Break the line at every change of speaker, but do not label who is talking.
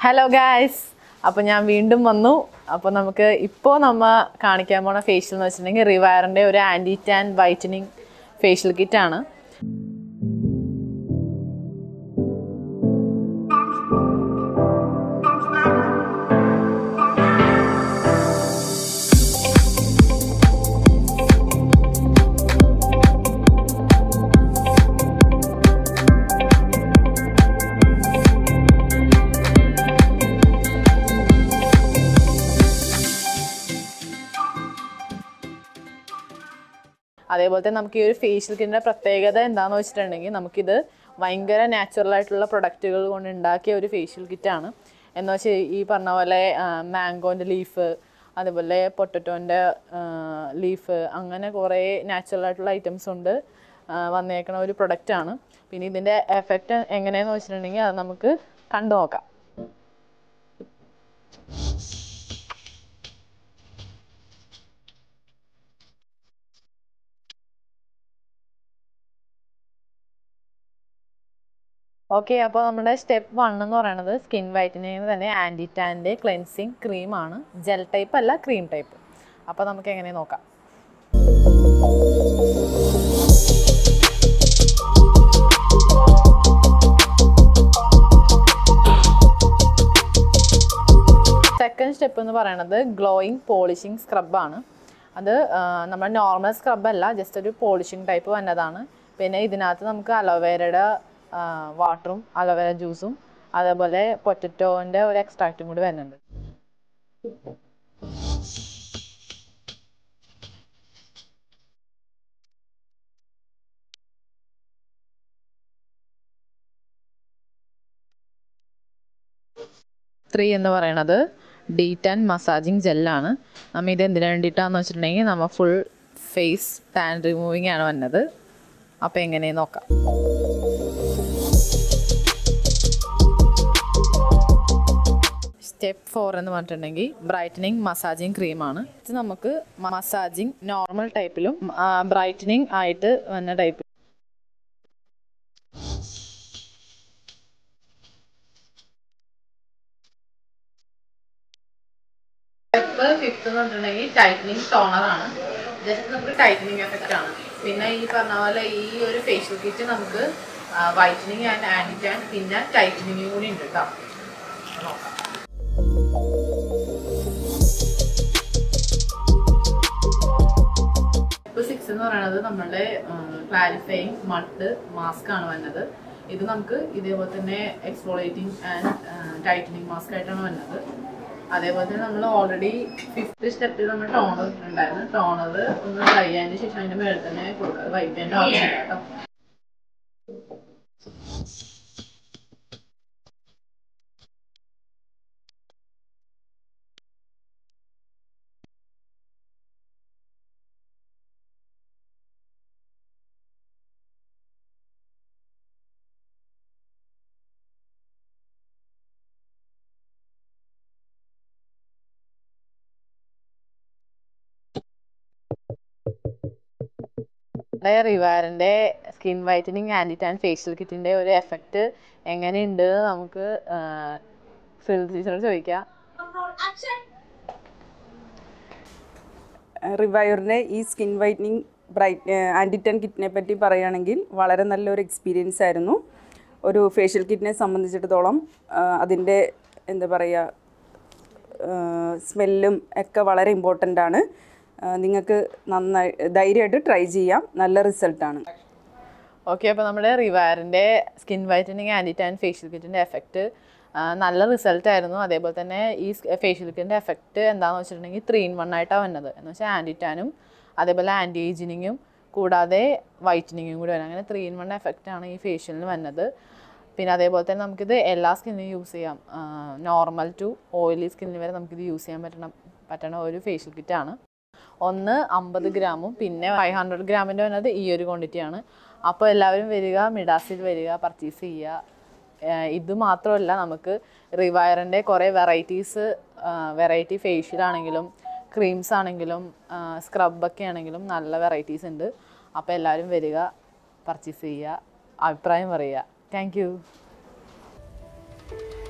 hello guys അപ്പോൾ ഞാൻ വീണ്ടും വന്നു അപ്പോൾ നമുക്ക് ഇപ്പോൾ നമ്മ കാണിക്കാൻ പോണ ഫേഷ്യൽ എന്ന് വെച്ചിട്ടുണ്ടെങ്കിൽ റിവയറിൻ്റെ ഒരു ആൻറ്റി ടാൻ വൈറ്റനിങ് ഫേഷ്യൽ കിറ്റാണ് അതേപോലെ തന്നെ നമുക്ക് ഈ ഒരു ഫേഷ്യൽ കിറ്റിൻ്റെ പ്രത്യേകത എന്താണെന്ന് വെച്ചിട്ടുണ്ടെങ്കിൽ നമുക്കിത് ഭയങ്കര നാച്ചുറൽ ആയിട്ടുള്ള പ്രൊഡക്റ്റുകൾ കൊണ്ട് ഉണ്ടാക്കിയ ഒരു ഫേഷ്യൽ കിറ്റാണ് എന്ന് വെച്ചാൽ ഈ പറഞ്ഞ പോലെ മാംഗോൻ്റെ ലീഫ് അതേപോലെ പൊട്ടറ്റോൻ്റെ ലീഫ് അങ്ങനെ കുറേ നാച്ചുറൽ ആയിട്ടുള്ള ഐറ്റംസ് ഉണ്ട് ആ, വന്നേക്കണ ഒരു പ്രൊഡക്റ്റാണ് പിന്നെ ഇതിൻ്റെ എഫക്റ്റ് എങ്ങനെയാണെന്ന് വെച്ചിട്ടുണ്ടെങ്കിൽ അത് നമുക്ക് കണ്ടു നോക്കാം ഓക്കെ അപ്പോൾ നമ്മുടെ സ്റ്റെപ്പ് വൺ എന്ന് പറയുന്നത് സ്കിൻ വൈറ്റനിങ് തന്നെ ആൻറ്റി ടാൻ്റെ ക്ലെൻസിങ് ക്രീമാണ് ജെൽ ടൈപ്പ് അല്ല ക്രീം ടൈപ്പ് അപ്പോൾ നമുക്ക് എങ്ങനെ നോക്കാം സെക്കൻഡ് സ്റ്റെപ്പ് എന്ന് പറയുന്നത് ഗ്ലോയിങ് പോളിഷിങ് സ്ക്രബാണ് അത് ആ, നമ്മുടെ നോർമൽ സ്ക്രബ് അല്ല ജസ്റ്റ് ഒരു പോളിഷിങ് ടൈപ്പ് വന്നതാണ് പിന്നെ ഇതിനകത്ത് നമുക്ക് അലോവേരയുടെ വാട്ടറും അലോവേര ജ്യൂസും അതേപോലെ പൊറ്ററ്റോൻ്റെ ഒരു എക്സ്ട്രാക്റ്റും കൂടി വരുന്നുണ്ട് ത്രീ എന്ന് പറയുന്നത് ഡീറ്റ് ആൻഡ് മസാജിങ് ജെല്ലാണ് നമ്മൾ ഇത് എന്തിനു വേണ്ടിയിട്ടാന്ന് വെച്ചിട്ടുണ്ടെങ്കിൽ നമ്മൾ ഫുൾ ഫേസ് ടാൻ റിമൂവിങ് ആണ് വന്നത് അപ്പോൾ എങ്ങനെ നോക്കാം സ്റ്റെപ്പ് ഫോർ എന്ന് പറഞ്ഞിട്ടുണ്ടെങ്കിൽ ബ്രൈറ്റനിങ് മസാജിങ് ക്രീമാണ് ഇത് നമുക്ക് മസാജിങ് നോർമൽ ടൈപ്പിലും ബ്രൈറ്റനിങ് ആയിട്ട് വന്ന ടൈപ്പ് സ്റ്റെപ്പ് ഫിഫ്ത്ത് എന്ന് പറഞ്ഞിട്ടുണ്ടെങ്കിൽ ടൈറ്റനിങ് ടോണർ ആണ് ജസ്റ്റ് നമുക്ക് ടൈറ്റനിങ് എഫക്റ്റ് ആണ് പിന്നെ ഈ പറഞ്ഞ പോലെ ഈ ഒരു ഫേഷ്യൽ കിറ്റ് നമുക്ക് വൈറ്റനിങ് ആൻഡ് ആൻറ്റി ടാൻ പിന്നെ ടൈറ്റനിങ് കൂടി ഉണ്ട് കേട്ടോ നോക്കാം സ്റ്റെപ്പ് സിക്സ് എന്ന് പറയുന്നത് നമ്മളുടെ ക്ലാരിഫൈങ് മട്ട് മാസ്ക് ആണ് വന്നത് ഇത് നമുക്ക് ഇതേപോലെ തന്നെ എക്സ്ഫോളേറ്റിംഗ് ആൻഡ് ടൈറ്റനിങ് മാസ്ക് ആയിട്ടാണ് വന്നത് അതേപോലെ തന്നെ നമ്മൾ ഓൾറെഡി ഫിഫ്ത്ത് സ്റ്റെപ്പിൽ നമ്മൾ ടോണർ ഉണ്ടായിരുന്നു ടോണർ ഒന്ന് ഡ്രൈ ആയതിനു ശേഷം അതിന്റെ മേളിൽ തന്നെ കൊടുക്കുക വൈറ്റേണ്ട ആവശ്യമില്ല കേട്ടോ നമ്മുടെ റിവാറിന്റെ skin whitening anti tan facial കിറ്റിന്റെ ഒരു എഫക്റ്റ് എങ്ങനെയുണ്ട് എന്ന് നമുക്ക് ഫിൽ ടീച്ചറോട് ചോദിക്കാം
റിവൈറിൻ്റെ ഈ സ്കിൻ വൈറ്റനിങ് ബ്രൈറ്റ് ആൻറ്റിറ്റൻ കിറ്റിനെ പറ്റി പറയുകയാണെങ്കിൽ വളരെ നല്ലൊരു എക്സ്പീരിയൻസ് ആയിരുന്നു ഒരു ഫേഷ്യൽ കിറ്റിനെ സംബന്ധിച്ചിടത്തോളം അതിൻ്റെ എന്താ പറയുക സ്മെല്ലും ഒക്കെ വളരെ ഇമ്പോർട്ടൻ്റ് ആണ് നിങ്ങൾക്ക് നന്നായി ധൈര്യമായിട്ട് ട്രൈ ചെയ്യാം നല്ല റിസൾട്ടാണ്
ഓക്കെ അപ്പോൾ നമ്മുടെ റിവാറിൻ്റെ skin whitening anti tan facial കിറ്റിൻ്റെ എഫക്റ്റ് നല്ല റിസൾട്ട് ആയിരുന്നു അതേപോലെ തന്നെ ഈ ഫേഷ്യൽ കിറ്റിൻ്റെ എഫക്റ്റ് എന്താണെന്ന് വെച്ചിട്ടുണ്ടെങ്കിൽ ത്രീ ഇൻ വൺ ആയിട്ടാണ് വന്നത് എന്ന് വെച്ചാൽ ആൻറ്റി ടാനും അതേപോലെ ആൻറ്റി ഏജിനിങ്ങും കൂടാതെ വൈറ്റനിങ്ങും കൂടി വരും അങ്ങനെ ത്രീ ഇൻ വൺ എഫക്റ്റാണ് ഈ ഫേഷ്യലിന് വന്നത് പിന്നെ അതേപോലെ തന്നെ നമുക്കിത് എല്ലാ സ്കിന്നിനും യൂസ് ചെയ്യാം നോർമൽ ടു ഓയിലി സ്കിന്നിന് വരെ നമുക്കിത് യൂസ് ചെയ്യാൻ പറ്റണം പറ്റണ ഒരു ഫേഷ്യൽ കിറ്റാണ് ഒന്ന് അമ്പത് ഗ്രാമും പിന്നെ ഫൈവ് ഹൺഡ്രഡ് ഗ്രാമിൻ്റെ വന്നത് ഈ ഒരു ക്വാണ്ടിറ്റിയാണ് അപ്പോൾ എല്ലാവരും വരിക മിഡാസിൽ വരിക പർച്ചേസ് ചെയ്യുക ഏഹ് ഇത് മാത്രമല്ല നമുക്ക് റിവയറിൻ്റെ കുറേ വെറൈറ്റീസ് വെറൈറ്റി ഫേഷ്യൽ ആണെങ്കിലും ക്രീംസ് ആണെങ്കിലും സ്ക്രബൊക്കെ ആണെങ്കിലും നല്ല വെറൈറ്റീസ് ഉണ്ട് അപ്പോൾ എല്ലാവരും വരിക പർച്ചേസ് ചെയ്യുക അഭിപ്രായം പറയുക താങ്ക് യു